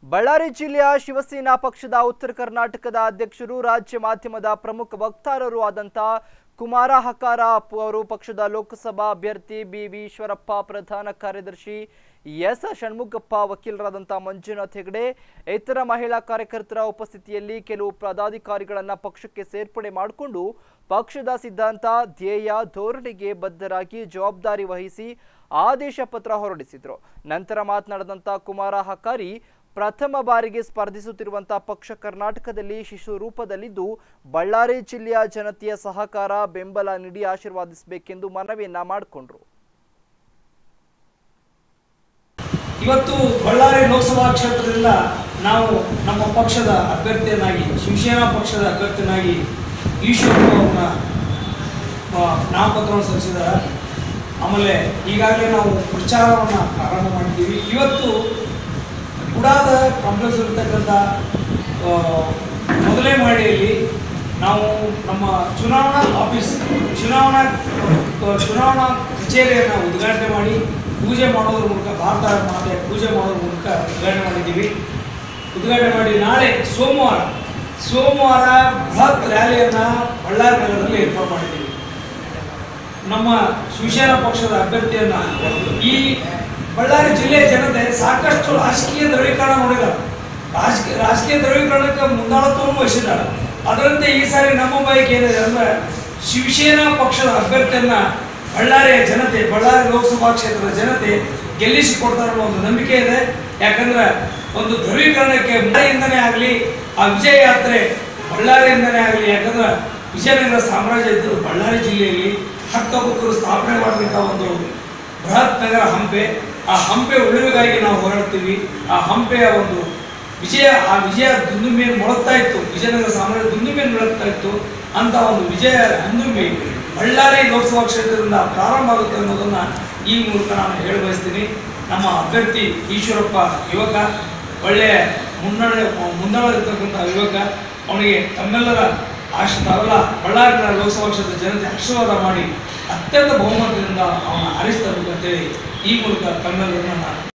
ಬಳ್ಳಾರಿ ಜಿಲ್ಲೆಯ ಶಿವಸೇನಾ ಪಕ್ಷದ ಉತ್ತರ ಕರ್ನಾಟಕದ ಅಧ್ಯಕ್ಷರು ರಾಜ್ಯ ಮಾಧ್ಯಮದ ಪ್ರಮುಖ ವಕ್ತಾರರು ಆದಂಥ ಕುಮಾರ ಹಕಾರ ಅವರು ಪಕ್ಷದ ಲೋಕಸಭಾ ಅಭ್ಯರ್ಥಿ ಬಿ ವಿ ಈಶ್ವರಪ್ಪ ಪ್ರಧಾನ ಕಾರ್ಯದರ್ಶಿ ಎಸ್ ಷಣ್ಮುಖಪ್ಪ ವಕೀಲರಾದಂಥ ಮಂಜುನಾಥ್ ಹೆಗಡೆ ಇತರ ಮಹಿಳಾ ಕಾರ್ಯಕರ್ತರ ಉಪಸ್ಥಿತಿಯಲ್ಲಿ ಕೆಲವು ಪದಾಧಿಕಾರಿಗಳನ್ನ ಪಕ್ಷಕ್ಕೆ ಸೇರ್ಪಡೆ ಮಾಡಿಕೊಂಡು ಪಕ್ಷದ ಸಿದ್ಧಾಂತ ಧ್ಯೇಯ ಧೋರಣೆಗೆ ಬದ್ಧರಾಗಿ ಜವಾಬ್ದಾರಿ ವಹಿಸಿ ಆದೇಶ ಪತ್ರ ಹೊರಡಿಸಿದ್ರು ನಂತರ ಮಾತನಾಡಿದಂಥ ಕುಮಾರ ಹಕಾರಿ ಪ್ರಥಮ ಬಾರಿಗೆ ಸ್ಪರ್ಧಿಸುತ್ತಿರುವಂತಹ ಪಕ್ಷ ಕರ್ನಾಟಕದಲ್ಲಿ ಶಿಶು ರೂಪದಲ್ಲಿದ್ದು ಬಳ್ಳಾರಿ ಜಿಲ್ಲೆಯ ಜನತೆಯ ಸಹಕಾರ ಬೆಂಬಲ ನೀಡಿ ಆಶೀರ್ವಾದಿಸಬೇಕೆಂದು ಮನವಿಯನ್ನ ಮಾಡಿಕೊಂಡ್ರು ಇವತ್ತು ಬಳ್ಳಾರಿ ಲೋಕಸಭಾ ಕ್ಷೇತ್ರದಿಂದ ನಾವು ನಮ್ಮ ಪಕ್ಷದ ಅಭ್ಯರ್ಥಿಯನ್ನಾಗಿ ಶಿವಸೇನಾ ಪಕ್ಷದ ಅಭ್ಯರ್ಥಿಯನ್ನಾಗಿ ಈಶ್ವರಪ್ಪ ಅವ್ರನ್ನ ಆ, ನಾಮಪತ್ರವನ್ನು ಸಲ್ಲಿಸಿದ್ದಾರೆ ಆಮೇಲೆ ಈಗಾಗಲೇ ನಾವು ಪ್ರಚಾರವನ್ನು ಪ್ರಾರಂಭ ಮಾಡಿದ್ದೀವಿ ಇವತ್ತು ಗುಡಾದ ಕಾಂಪ್ಲೆಕ್ಸ್ ಇರತಕ್ಕಂಥ ಆ, ಮೊದಲೇ ಮಾಡಿಯಲ್ಲಿ ನಾವು ನಮ್ಮ ಚುನಾವಣಾ ಆಫೀಸ್ ಚುನಾವಣಾ ಆ, ಚುನಾವಣಾ ಕಚೇರಿಯನ್ನು ಉದ್ಘಾಟನೆ ಮಾಡಿ ಪೂಜೆ ಮಾಡೋದ್ರ ಮೂಲಕ ಭಾರತ ಮಾತೆ ಪೂಜೆ ಮಾಡೋದ್ರ ಮೂಲಕ ಉದ್ಘಾಟನೆ ಮಾಡಿದ್ದೀವಿ ಉದ್ಘಾಟನೆ ಮಾಡಿ ನಾಳೆ ಸೋಮವಾರ ಸೋಮವಾರ ಬೃಹತ್ ರ್ಯಾಲಿಯನ್ನು ಬಳ್ಳಾರಿ ನಗರದಲ್ಲಿ ಏರ್ಪಾಡು ಮಾಡಿದ್ದೀವಿ ನಮ್ಮ ಶಿವಸೇನಾ ಪಕ್ಷದ ಅಭ್ಯರ್ಥಿಯನ್ನ ಈ ಬಳ್ಳಾರಿ ಜಿಲ್ಲೆಯ ಜನತೆ ಸಾಕಷ್ಟು ರಾಜಕೀಯ ದ್ರವೀಕರಣ ನೋಡಿದ್ದಾರೆ ರಾಜಕೀಯ ರಾಜಕೀಯ ದ್ರವೀಕರಣಕ್ಕೆ ಮುಂದಾಳತ್ವವನ್ನು ವಹಿಸಿದ್ದಾರೆ ಅದರಂತೆ ಈ ಸಾರಿ ನಮ್ಮ ಬಯಕೆ ಏನಿದೆ ಅಂದ್ರೆ ಶಿವಸೇನಾ ಪಕ್ಷದ ಅಭ್ಯರ್ಥಿಯನ್ನ ಬಳ್ಳಾರಿಯ ಜನತೆ ಬಳ್ಳಾರಿ ಲೋಕಸಭಾ ಕ್ಷೇತ್ರದ ಜನತೆ ಗೆಲ್ಲಿಸಿಕೊಡ್ತಾರೆ ಅನ್ನೋ ಒಂದು ನಂಬಿಕೆ ಇದೆ ಯಾಕಂದ್ರೆ ಒಂದು ಧ್ರುವೀಕರಣಕ್ಕೆ ಮಳೆಯಿಂದನೇ ಆಗಲಿ ಆ ವಿಜಯ ಯಾತ್ರೆ ಬಳ್ಳಾರಿಯಿಂದನೇ ಆಗಲಿ ಯಾಕಂದ್ರೆ ವಿಜಯನಗರ ಸಾಮ್ರಾಜ್ಯ ಇದ್ದರು ಬಳ್ಳಾರಿ ಜಿಲ್ಲೆಯಲ್ಲಿ ಹಕ್ಕಬುಕ್ಕರು ಸ್ಥಾಪನೆ ಮಾಡಿದಂಥ ಒಂದು ಬೃಹತ್ ನಗರ ಹಂಪೆ ಆ ಹಂಪೆ ಉಳಿವಿಗಾಗಿ ನಾವು ಹೋರಾಡ್ತೀವಿ ಆ ಹಂಪೆಯ ಒಂದು ವಿಜಯ ಆ ವಿಜಯ ದುಂದುಮೆಯನ್ನು ಮೊಳಗ್ತಾ ಇತ್ತು ವಿಜಯನಗರ ಸಾಮ್ರಾಜ್ಯ ದುಂದುಮೆಯನ್ನು ಮೊಳಗ್ತಾ ಇತ್ತು ಅಂತ ಒಂದು ವಿಜಯ ದುಂದುಮಿ ಬಳ್ಳಾರಿ ಲೋಕಸಭಾ ಕ್ಷೇತ್ರದಿಂದ ಪ್ರಾರಂಭ ಆಗುತ್ತೆ ಅನ್ನೋದನ್ನ ಈ ಮೂಲಕ ನಾನು ಹೇಳಿ ಬಯಸ್ತೀನಿ ನಮ್ಮ ಅಭ್ಯರ್ಥಿ ಈಶ್ವರಪ್ಪ ಯುವಕ ಒಳ್ಳೆಯ ಮುನ್ನಡೆ ಮುನ್ನಡೆದಿರ್ತಕ್ಕಂಥ ಯುವಕ ಅವನಿಗೆ ತಮ್ಮೆಲ್ಲರ ಆಶ ತಾವೆಲ್ಲ ಬಳ್ಳಾರಿ ಲೋಕಸಭಾ ಕ್ಷೇತ್ರದ ಜನತೆ ಆಶೀರ್ವಾದ ಮಾಡಿ ಅತ್ಯಂತ ಬಹುಮತದಿಂದ ಅವನ ಆರಿಸ್ತಬೇಕಂತೇಳಿ ಈ ಮೂಲಕ ತಮ್ಮೆಲ್ಲರನ್ನ ನಾನು